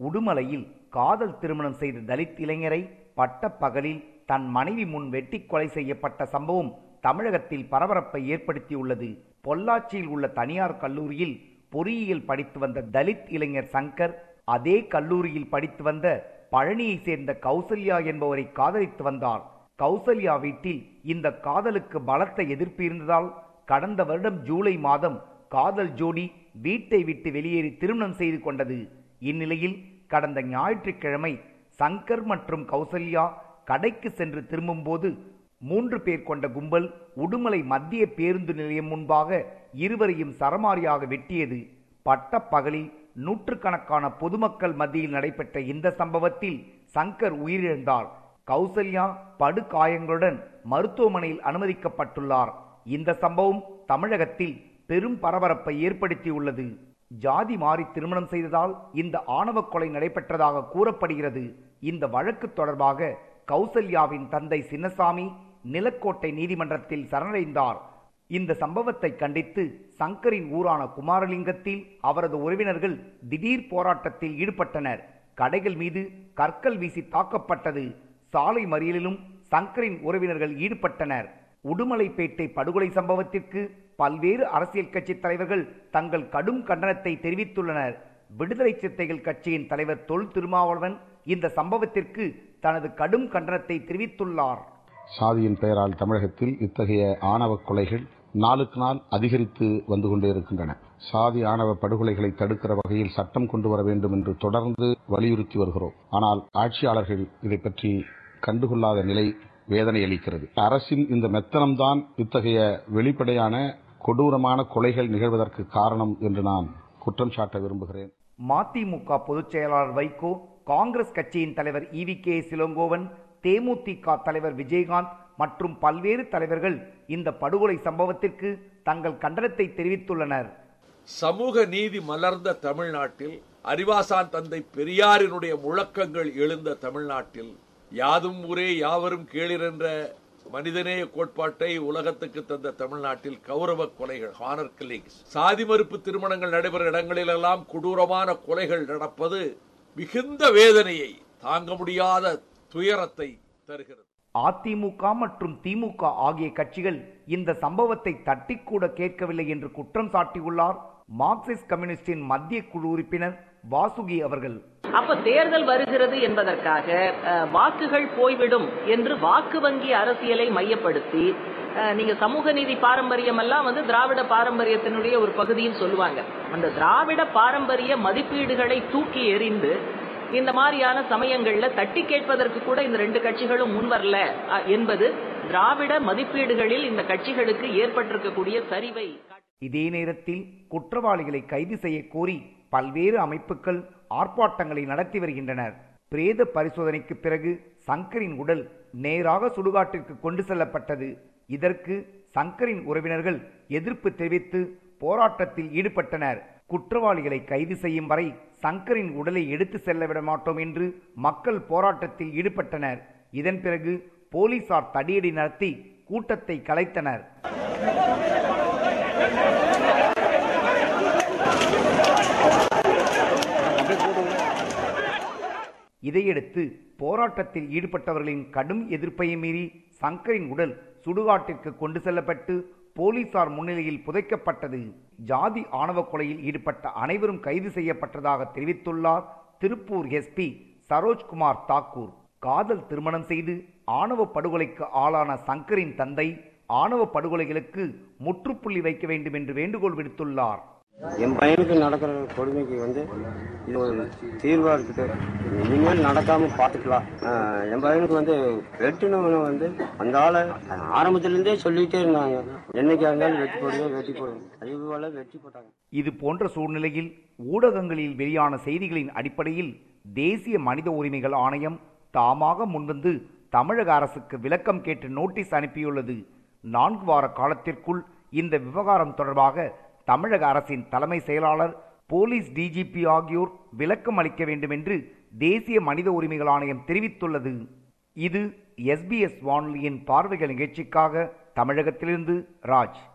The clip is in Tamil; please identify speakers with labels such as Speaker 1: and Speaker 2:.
Speaker 1: உடுமலையில் காதல் திருமணம் செய்த தலித் இளைஞரை பட்டப்பகலில் தன் மனைவி முன் வெட்டி கொலை செய்யப்பட்ட சம்பவம் தமிழகத்தில் பரபரப்பை ஏற்படுத்தியுள்ளது பொள்ளாச்சியில் உள்ள தனியார் கல்லூரியில் பொறியியல் படித்து வந்த தலித் இளைஞர் சங்கர் அதே கல்லூரியில் படித்து வந்த பழனியை சேர்ந்த கௌசல்யா என்பவரை காதலித்து வந்தார் கௌசல்யா வீட்டில் இந்த காதலுக்கு பலத்த எதிர்ப்பு இருந்ததால் கடந்த வருடம் ஜூலை மாதம் காதல் ஜோடி வீட்டை விட்டு வெளியேறி திருமணம் செய்து கொண்டது இந்நிலையில் கடந்த ஞாயிற்றுக்கிழமை சங்கர் மற்றும் கௌசல்யா கடைக்கு சென்று திரும்பும்போது மூன்று பேர் கொண்ட கும்பல் உடுமலை மத்திய பேருந்து நிலையம் முன்பாக இருவரையும் சரமாரியாக வெட்டியது பட்டப்பகலில் நூற்றுக்கணக்கான பொதுமக்கள் மத்தியில் நடைபெற்ற இந்த சம்பவத்தில் சங்கர் உயிரிழந்தார் கௌசல்யா படுகாயங்களுடன் மருத்துவமனையில் அனுமதிக்கப்பட்டுள்ளார் இந்த சம்பவம் தமிழகத்தில் பெரும் பரபரப்பை ஏற்படுத்தியுள்ளது ஜாதி மாறி திருமணம் செய்ததால் இந்த ஆணவ கொலை நடைபெற்றதாக கூறப்படுகிறது இந்த வழக்கு தொடர்பாக கௌசல்யாவின் தந்தை சின்னசாமி நிலக்கோட்டை நீதிமன்றத்தில் சரணடைந்தார் இந்த சம்பவத்தை கண்டித்து சங்கரின் ஊரான குமாரலிங்கத்தில் அவரது உறவினர்கள் திடீர் போராட்டத்தில் ஈடுபட்டனர் கடைகள் மீது கற்கள் வீசி தாக்கப்பட்டது சாலை மறியலிலும் சங்கரின் உறவினர்கள் ஈடுபட்டனர் உடுமலைப்பேட்டை படுகொலை சம்பவத்திற்கு பல்வேறு அரசியல் கட்சி தலைவர்கள் தங்கள் கடும் கண்டனத்தை தெரிவித்துள்ளனர் விடுதலை சிறுத்தைகள் கட்சியின் தலைவர் தொல் திருமாவளவன் இந்த சம்பவத்திற்கு தனது கடும் கண்டனத்தை தெரிவித்துள்ளார்
Speaker 2: சாதியின் பெயரால் தமிழகத்தில் இத்தகைய ஆணவ கொலைகள் நாளுக்கு நாள் அதிகரித்து வந்து கொண்டே இருக்கின்றன சாதி ஆணவ படுகொலைகளை தடுக்கிற வகையில் சட்டம் கொண்டு வர வேண்டும் என்று தொடர்ந்து வலியுறுத்தி வருகிறோம் ஆனால் ஆட்சியாளர்கள் இதை பற்றி கண்டுகொள்ளாத நிலை வேதனை அளிக்கிறது அரசின் இந்த மெத்தனம்தான் இத்தகைய வெளிப்படையான கொடூரமான கொலைகள் நிகழ்வதற்கு காரணம் என்று நான் குற்றம் சாட்ட விரும்புகிறேன்
Speaker 1: மதிமுக பொதுச் செயலாளர் வைகோ காங்கிரஸ் கட்சியின் தலைவர் இவி கே சிலங்கோவன் தேமுதிக தலைவர் விஜயகாந்த் மற்றும் பல்வேறு தலைவர்கள் இந்த படுகொலை சம்பவத்திற்கு தங்கள் கண்டனத்தை தெரிவித்துள்ளனர்
Speaker 3: சமூக நீதி மலர்ந்த தமிழ்நாட்டில் அறிவாசான் தந்தை பெரியாரினுடைய முழக்கங்கள் எழுந்த தமிழ்நாட்டில் யாதும் ஊரே யாவரும் கேளிர் என்ற மனிதநேய கோட்பாட்டை உலகத்துக்கு தந்த தமிழ்நாட்டில் கௌரவ கொலைகள் ஹானர் கில்லிங்ஸ் சாதி மறுப்பு திருமணங்கள் நடைபெறும் இடங்களிலெல்லாம் கொடூரமான கொலைகள் நடப்பது மிகுந்த வேதனையை தாங்க முடியாத துயரத்தை தருகிறது
Speaker 1: அதிமுக மற்றும் திமுக ஆகிய கட்சிகள் இந்த சம்பவத்தை தட்டி கூட கேட்கவில்லை என்று குற்றம் சாட்டியுள்ளார் மார்க்சிஸ்ட் கம்யூனிஸ்டின் மத்திய குழு உறுப்பினர் வாசுகி அவர்கள்
Speaker 4: அப்ப தேர்தல் வருகிறது என்பதற்காக அஹ், வாக்குகள் போய்விடும் என்று வாக்கு வங்கி அரசியலை மையப்படுத்தி அஹ், நீங்க சமூக நீதி பாரம்பரியம் எல்லாம் வந்து திராவிட பாரம்பரியத்தினுடைய ஒரு பகுதின்னு சொல்லுவாங்க அந்த திராவிட பாரம்பரிய மதிப்பீடுகளை தூக்கி எறிந்து இந்த மாதிரியான சமயங்கள்ல தட்டி கேட்பதற்கு கூட இந்த ரெண்டு கட்சிகளும் முன்வரல அஹ், என்பது திராவிட மதிப்பீடுகளில் இந்த கட்சிகளுக்கு ஏற்பட்டிருக்கக்கூடிய சரிவை
Speaker 1: இதே நேரத்தில் குற்றவாளிகளை கைது செய்ய கோரி பல்வேறு அமைப்புகள் ஆர்ப்பாட்டங்களை நடத்தி வருகின்றனர் பிரேத பரிசோதனைக்கு பிறகு சங்கரின் உடல் நேராக சுடுகாட்டிற்கு கொண்டு செல்லப்பட்டது இதற்கு சங்கரின் உறவினர்கள் எதிர்ப்பு தெரிவித்து போராட்டத்தில் ஈடுபட்டனர் குற்றவாளிகளை கைது செய்யும் வரை சங்கரின் உடலை எடுத்து செல்ல விட மாட்டோம் என்று மக்கள் போராட்டத்தில் ஈடுபட்டனர் இதன் பிறகு போலீசார் தடியடி நடத்தி கூட்டத்தை கலைத்தனர் இதையடுத்து போராட்டத்தில் ஈடுபட்டவர்களின் கடும் எதிர்ப்பை மீறி சங்கரின் உடல் சுடுகாட்டிற்கு கொண்டு செல்லப்பட்டு போலீசார் முன்னிலையில் புதைக்கப்பட்டது ஜாதி ஆணவ கொலையில் ஈடுபட்ட அனைவரும் கைது செய்யப்பட்டதாக தெரிவித்துள்ளார் திருப்பூர் எஸ்பி சரோஜ்குமார் தாக்கூர் காதல் திருமணம் செய்து ஆணவ படுகொலைக்கு ஆளான சங்கரின் தந்தை ஆணவ படுகொலைகளுக்கு முற்றுப்புள்ளி வைக்க வேண்டும் என்று வேண்டுகோள் விடுத்துள்ளார்
Speaker 5: என் பையனுக்கு நடக்கிற கொடுமைக்கு வந்து இது ஒரு தீர்வா இருக்குது இனிமேல் நடக்காம பார்த்துக்கலாம் ஆஹ் என் பையனுக்கு வந்து வெட்டினவனை வந்து அந்த ஆளை ஆரம்பத்துல இருந்தே சொல்லிட்டே இருந்தாங்க என்னைக்கா இருந்தாலும் வெட்டி போடுவேன் வெட்டி போடுவேன் அதே போல வெட்டி போட்டாங்க
Speaker 1: இது போன்ற சூழ்நிலையில் ஊடகங்களில் வெளியான செய்திகளின் அடிப்படையில் தேசிய மனித உரிமைகள் ஆணையம் தாமாக முன்வந்து தமிழக அரசுக்கு விளக்கம் கேட்டு நோட்டீஸ் அனுப்பியுள்ளது நான்கு வார காலத்திற்குள் இந்த விவகாரம் தொடர்பாக தமிழக அரசின் தலைமை செயலாளர் போலீஸ் டிஜிபி ஆகியோர் விளக்கம் அளிக்க வேண்டும் என்று தேசிய மனித உரிமைகள் ஆணையம் தெரிவித்துள்ளது இது எஸ்பிஎஸ் வானொலியின் பார்வைகள் நிகழ்ச்சிக்காக தமிழகத்திலிருந்து ராஜ்